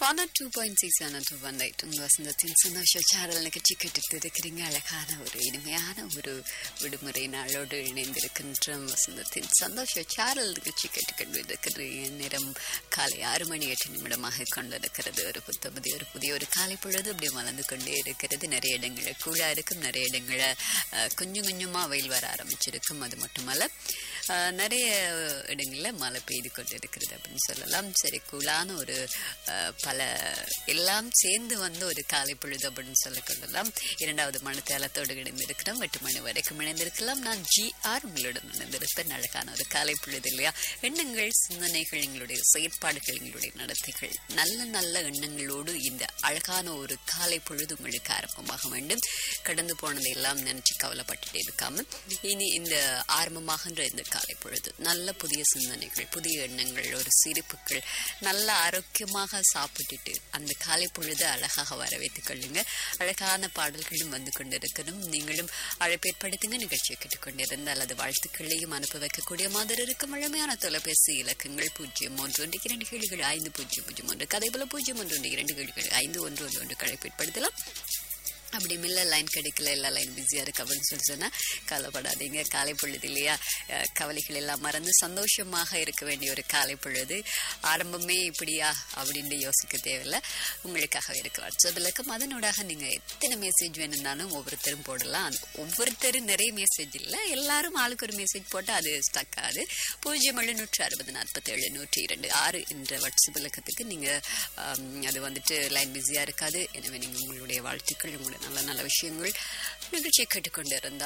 one two point six one two one eight உங்கள் வசந்தத்தின் சந்தோஷ சேனல் நிகழ்ச்சி கேட்டுட்டு இருக்கிறீங்க அழகான ஒரு இனிமையான ஒரு விடுமுறை நாளோடு இணைந்திருக்கின்ற வசந்தத்தின் சந்தோஷ சேனல் நிகழ்ச்சி கேட்டுக்கொண்டு இருக்கிற நேரம் காலை ஆறு மணி எட்டு நிமிடமாக கொண்டிருக்கிறது ஒரு புத்தபதி ஒரு புதிய ஒரு காலை பொழுது அப்படி மலர்ந்து கொண்டே இருக்கிறது நிறைய இடங்களில் கூழா இருக்கும் நிறைய இடங்களில் அஹ், கொஞ்சம் கொஞ்சமாக வெயில் வர ஆரம்பிச்சிருக்கும் அது மட்டுமல்ல அஹ், நிறைய இடங்களில் மழை பெய்து கொண்டு இருக்கிறது அப்படின்னு சொல்லலாம் சரி கூலான ஒரு அஹ், பல எல்லாம் சேர்ந்து வந்த ஒரு காலை பொழுது அப்படின்னு சொல்லிக் கொள்ளலாம் இரண்டாவது மனத்தேலத்தோடு இணைந்திருக்கிறோம் எட்டு மணி வரைக்கும் இணைந்திருக்கலாம் நான் ஜி ஆர் உங்களுடன் இணைந்திருப்பேன் அழகான ஒரு காலை பொழுது இல்லையா எண்ணங்கள் சிந்தனைகள் எங்களுடைய செயற்பாடுகள் எங்களுடைய நடத்தைகள் நல்ல நல்ல எண்ணங்களோடு இந்த அழகான ஒரு காலை பொழுது உங்களுக்கு ஆரம்பமாக வேண்டும் கடந்து போனதை எல்லாம் நினைச்சு கவலைப்பட்டுட்டே இருக்காம இனி இந்த ஆரம்பமாகின்ற இந்த காலை பொழுது நல்ல புதிய சிந்தனைகள் புதிய எண்ணங்கள் ஒரு சிரிப்புகள் நல்ல ஆரோக்கியமாக சாப்பிட்டுட்டு அந்த காலை பொழுது அழகாக வரவேற்றுக் கொள்ளுங்க அழகான பாடல்களும் வந்து கொண்டிருக்கணும் நீங்களும் அழைப்பேற்படுத்துங்க நிகழ்ச்சியை கேட்டுக்கொண்டிருந்தால் அது வாழ்த்துக்களையும் அனுப்ப வைக்கக்கூடிய மாதிரி இருக்கும் வழமையான தொலைபேசி இலக்கங்கள் பூஜ்ஜியம் ஒன்று ஒன்று இரண்டு கேள்விகள் ஐந்து பூஜ்ஜியம் பூஜ்ஜியம் ஒன்று கதை போல பூஜ்ஜியம் ஒன்று ஒன்று இரண்டு கேள்விகள் ஐந்து ஒன்று ஒன்று ஒன்று அழைப்பேற்படுத்தலாம் அப்படி மில்ல லைன் கிடைக்கல எல்லா லைன் பிஸியாக இருக்கு அப்படின்னு சொல்லி சொன்னால் கவலைப்படாதீங்க காலை பொழுது இல்லையா அஹ், கவலைகள் எல்லாம் மறந்து சந்தோஷமாக இருக்க வேண்டிய ஒரு காலை பொழுது ஆரம்பமே இப்படியா அப்படின்னு யோசிக்க தேவையில்லை உங்களுக்காக இருக்கு வாட்ஸ்அப்பில் இருக்கும் அதனூடாக நீங்கள் எத்தனை மெசேஜ் வேணும்னாலும் ஒவ்வொருத்தரும் போடலாம் அது ஒவ்வொருத்தரும் நிறைய மெசேஜ் இல்லை எல்லாரும் ஆளுக்கு ஒரு மெசேஜ் போட்டால் அது ஸ்டக் ஆகுது பூஜ்ஜியம் எழுநூற்று அறுபது நாற்பத்தேழு நூற்றி இரண்டு ஆறு என்ற வாட்ஸ்அப் இலக்கத்துக்கு நீங்கள் அது வந்துட்டு லைன் பிஸியாக இருக்காது எனவே நீங்கள் உங்களுடைய வாழ்த்துக்கள் உங்களுடைய நல்ல நல்ல விஷயங்கள் நிகழ்ச்சியை கேட்டுக்கொண்டு இருந்தா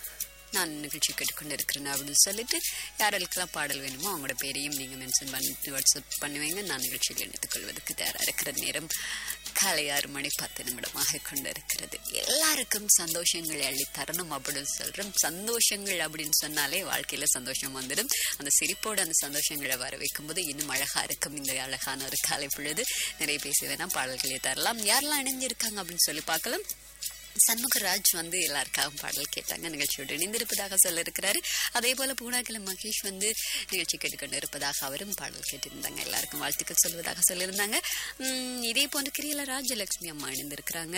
நான் நிகழ்ச்சி கேட்டுக்கொண்டு இருக்கிறேன் அப்படின்னு சொல்லிட்டு யாருக்கெல்லாம் பாடல் வேணுமோ அவங்களோட பேரையும் நீங்கள் மென்ஷன் பண்ணிட்டு வாட்ஸ்அப் பண்ணுவீங்க நான் நிகழ்ச்சியில் இணைத்துக் கொள்வதற்கு தயாராக இருக்கிற நேரம் காலை ஆறு மணி பத்து நிமிடமாக கொண்டு இருக்கிறது எல்லாருக்கும் சந்தோஷங்களை அள்ளி தரணும் அப்படின்னு சொல்கிறோம் சந்தோஷங்கள் அப்படின்னு சொன்னாலே வாழ்க்கையில் சந்தோஷம் வந்துடும் அந்த சிரிப்போடு அந்த சந்தோஷங்களை வர வைக்கும்போது இன்னும் அழகாக இருக்கும் இந்த அழகான ஒரு காலை பொழுது நிறைய பேசி வேணாம் பாடல்களை தரலாம் யாரெல்லாம் இணைஞ்சிருக்காங்க அப்படின்னு சொல்லி பார்க்கலாம் சண்முகராஜ் வந்து எல்லாருக்காகவும் பாடல் கேட்டாங்க நிகழ்ச்சியோடு இணைந்திருப்பதாக சொல்ல இருக்கிறாரு அதே போல பூனாக்கிலம் மகேஷ் வந்து நிகழ்ச்சி கேட்டுக்கொண்டு இருப்பதாக அவரும் பாடல் கேட்டிருந்தாங்க எல்லாருக்கும் வாழ்த்துக்கள் சொல்வதாக சொல்லியிருந்தாங்க உம், இதே போன்று கிரியல ராஜலட்சுமி அம்மா இணைந்திருக்கிறாங்க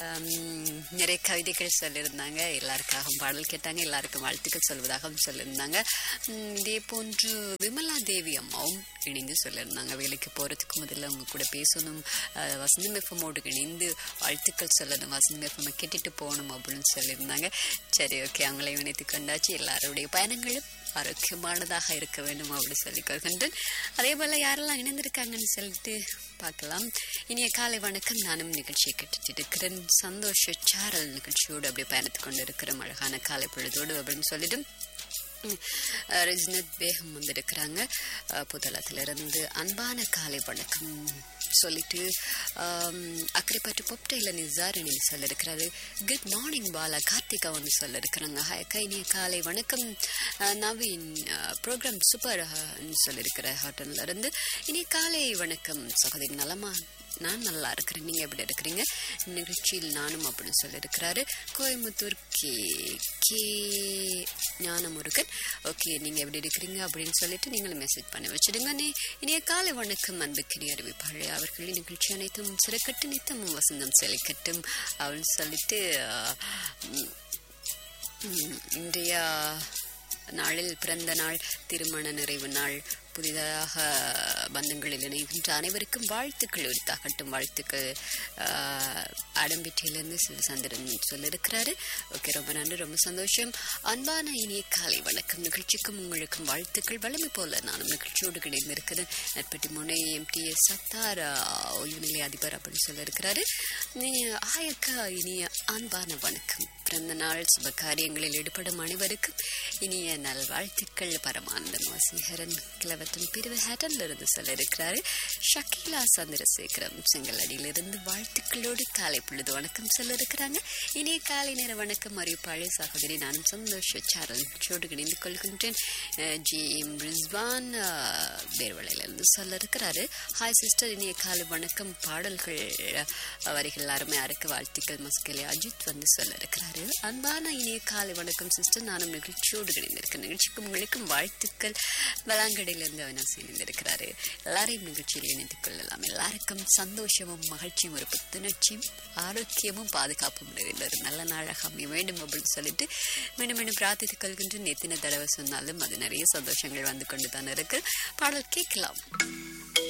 உம், நிறைய கவிதைகள் சொல்லியிருந்தாங்க எல்லாருக்காகவும் பாடல் கேட்டாங்க எல்லாருக்கும் வாழ்த்துக்கள் சொல்வதாகவும் சொல்லியிருந்தாங்க உம், இதே போன்று விமலா தேவி அம்மாவும் இணைந்து சொல்லியிருந்தாங்க வேலைக்கு போகிறதுக்கு முதல்ல அவங்க கூட பேசணும் அஹ், வசந்தம் எஃப்எம்மோடு இணைந்து வாழ்த்துக்கள் சொல்லணும் வசந்தம் எஃப்எம் கேட்டுட்டு போகணும் அப்படின்னு சொல்லியிருந்தாங்க சரி ஓகே அவங்களை இணைத்து கொண்டாச்சு எல்லாருடைய பயணங்களும் ஆரோக்கியமானதாக இருக்க வேண்டும் அப்படி சொல்லிக் கொள்கின்றேன் அதே போல் யாரெல்லாம் இணைந்திருக்காங்கன்னு சொல்லிட்டு பார்க்கலாம் இனிய காலை வணக்கம் நானும் நிகழ்ச்சியை கேட்டுட்டு இருக்கிறேன் சந்தோஷ சாரல் நிகழ்ச்சியோடு அப்படியே பயணித்து கொண்டு இருக்கிற அழகான காலை பொழுதோடு அப்படின்னு சொல்லிட்டு ம், அஹ், ரிஜ்னத் பேகம் வந்திருக்கிறாங்க அஹ், புதளத்திலிருந்து அன்பான காலை வணக்கம் சொல்லிட்டு ஆம், அக்கரைப்பட்டு பொப்டையில் நிசார் இனி சொல்லியிருக்கிறாரு குட் மார்னிங் பாலா கார்த்திகா வந்து சொல்லியிருக்கிறாங்க ஹாய் அக்கா இனிய காலை வணக்கம் அஹ், நவீன் ப்ரோக்ராம் சூப்பர் சொல்லியிருக்கிற ஹோட்டல்ல இருந்து இனிய காலை வணக்கம் சகோதரி நலமா நான் நல்லா இருக்கிறேன் நீங்கள் எப்படி இருக்கிறீங்க நிகழ்ச்சியில் நானும் அப்படின்னு சொல்லியிருக்கிறாரு Coimbatore K K Gnanamurugan okay நீங்கள் எப்படி இருக்கிறீங்க அப்படின்னு சொல்லிட்டு நீங்களும் மெசேஜ் பண்ணி வச்சிடுங்க நீ இனிய காலை வணக்கம் அன்புக்கினி அறிவிப்பாளர் அவர்களின் நிகழ்ச்சி அனைத்தும் சிறக்கட்டு நித்தமும் வசந்தம் செழிக்கட்டும் அப்படின்னு சொல்லிட்டு ஆஹ், உம், உம், இன்றைய நாளில் பிறந்த நாள் திருமண நிறைவு நாள் புதிதாக பந்தங்களில் இணைகின்ற அனைவருக்கும் வாழ்த்துக்கள் உரித்தாகட்டும் வாழ்த்துக்கள் ஆஹ், அடம்பிட்டியிலிருந்து சிவசந்திரன் சொல்லியிருக்கிறாரு ஓகே ரொம்ப நன்றி ரொம்ப சந்தோஷம் அன்பான இனிய காலை வணக்கம் நிகழ்ச்சிக்கும் உங்களுக்கும் வாழ்த்துக்கள் வலிமை போல நானும் நிகழ்ச்சியோடு கிடைந்திருக்கிறேன் நட்பட்டி முனை எம்டிஎஸ் சத்தார் ஆஹ், ஓய்வு நிலைய அதிபர் அப்படின்னு சொல்லியிருக்கிறாரு நீ ஆயக்கா இனிய அன்பான வணக்கம் பிறந்த நாள் சுப காரியங்களில் ஈடுபடும் அனைவருக்கும் இனிய நல்வாழ்த்துக்கள் பரமானந்தன் வசீகரன் கிளவட்டன் பிரிவு ஹேட்டன்ல இருந்து சொல்லியிருக்கிறாரு ஷக்கீலா சந்திரசேகரம் செங்கலடியிலிருந்து வாழ்த்துக்களோடு காலை பொழுது வணக்கம் சொல்லியிருக்கிறாங்க இனிய காலை நேர வணக்கம் அறிவிப்பாளர் சகோதரி நானும் சந்தோஷ சாரல் நிகழ்ச்சியோடு இணைந்து கொள்கின்றேன் அஹ், ஜி எம் ரிஸ்வான் அஹ், வேர்வலையிலிருந்து சொல்லியிருக்கிறாரு ஹாய் சிஸ்டர் இனிய காலை வணக்கம் பாடல்கள் அஹ், வரிகள் அருமையா இருக்கு வாழ்த்துக்கள் மஸ்கலி அஜித் வந்து சொல்லியிருக்கிறாரு இணைந்திருக்கிறாரு அன்பான இனிய காலை வணக்கம் சிஸ்டர் நானும் நிகழ்ச்சியோடு இணைந்திருக்கேன் நிகழ்ச்சிக்கு உங்களுக்கும் வாழ்த்துக்கள் வளாங்கடையிலிருந்து அவினாசி இணைந்திருக்கிறாரு எல்லாரையும் நிகழ்ச்சியில் இணைத்துக் கொள்ளலாம் எல்லாருக்கும் சந்தோஷமும் மகிழ்ச்சியும் ஒரு புத்துணர்ச்சியும் ஆரோக்கியமும் பாதுகாப்பும் நிறைந்த ஒரு நல்ல நாளாக அமைய வேண்டும் அப்படின்னு சொல்லிட்டு மீண்டும் மீண்டும் பிரார்த்தித்துக் கொள்கின்ற எத்தனை தடவை சொன்னாலும் அது நிறைய சந்தோஷங்கள் வந்து கொண்டு தான் இருக்கு பாடல் கேட்கலாம்